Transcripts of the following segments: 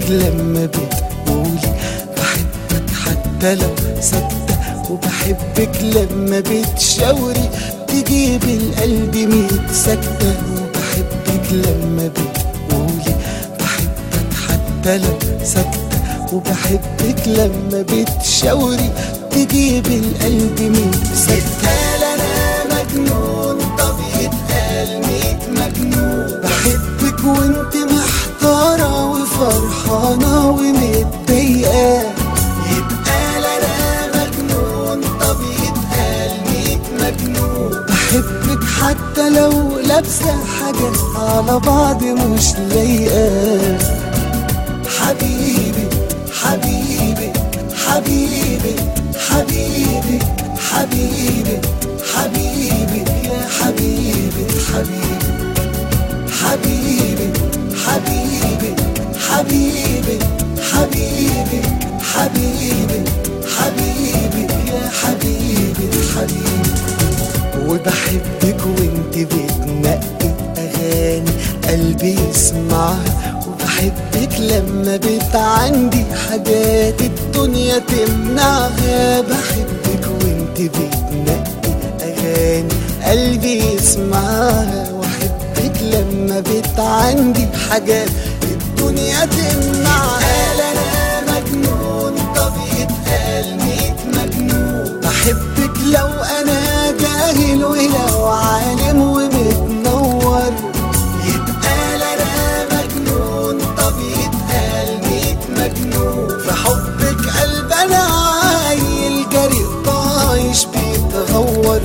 بحبك لما بتقولي بحبك حتى لو سكتة وبحبك لما بتشاوري تجيب القلب ميت سكتة وبحبك لما بتقولي بحبك حتى لو سكتة وبحبك لما بتشاوري تجيب القلب ميت سكتة انا مجنون طب يتقال ميت مجنون بحبك وانت محتارة وفرحانة ومتضايقة يتقال انا مجنون طب يتقال ميت مجنون بحبك حتى لو لابسة حاجة على بعض مش لايقة حبيبي حبيبي حبيبي حبيبي حبيبي حبيبي يا حبيبي حبيبي حبيبي حبيبي حبيبي حبيبي حبيبي حبيبي يا حبيبي حبيبي وبحبك وانت بتنقي اغاني قلبي يسمعها وبحبك لما بتعندي حاجات الدنيا تمنعها بحبك وانت بتنقي اغاني قلبي يسمعها واحبك لما بتعندي حاجات الدنيا تمنعها قال انا مجنون طب يتقال ميت مجنون بحبك لو انا جاهل ولو عالم ومتنور يتقال انا مجنون طب يتقال ميت مجنون في حبك قلب انا عايل جري طايش بيتغور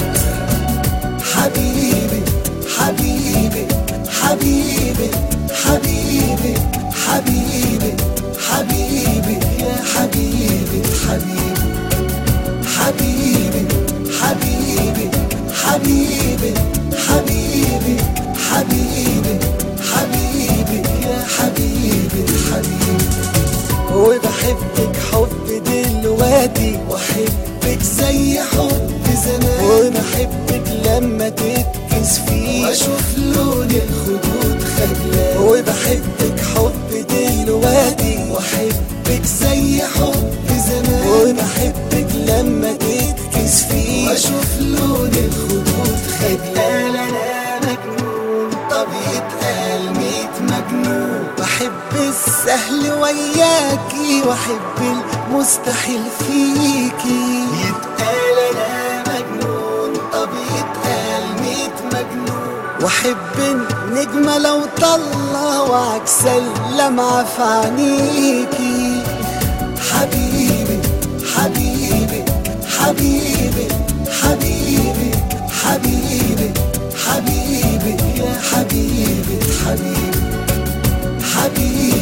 حبيبي حبيبي حبيبي حبيبي حبيبي حبيبي يا حبيبي حبيبي حبيبي حبيبي حبيبي حبيبي حبيبي حبيبي يا حبيبي حبيبي وبحبك حب دلوقتي واحبك زي حب زمان وبحبك لما تتكس فيه واشوف لون الخدود خجلان وبحبك حب دلوقتي واحبك زي حب زمان وبحبك لما تتكس فيه واشوف لون الخدود خجلان انا مجنون طب يتقال ميت مجنون بحب السهل وياكي واحب المستحيل فيكي يتقال انا مجنون طب يتقال ميت مجنون واحب النجمة لو طلع وعكس اللمعة في عينيكي حبيبي حبيبي حبيبي حبيبي حبيبي حبيبي يا حبيبي حبيبي حبيبي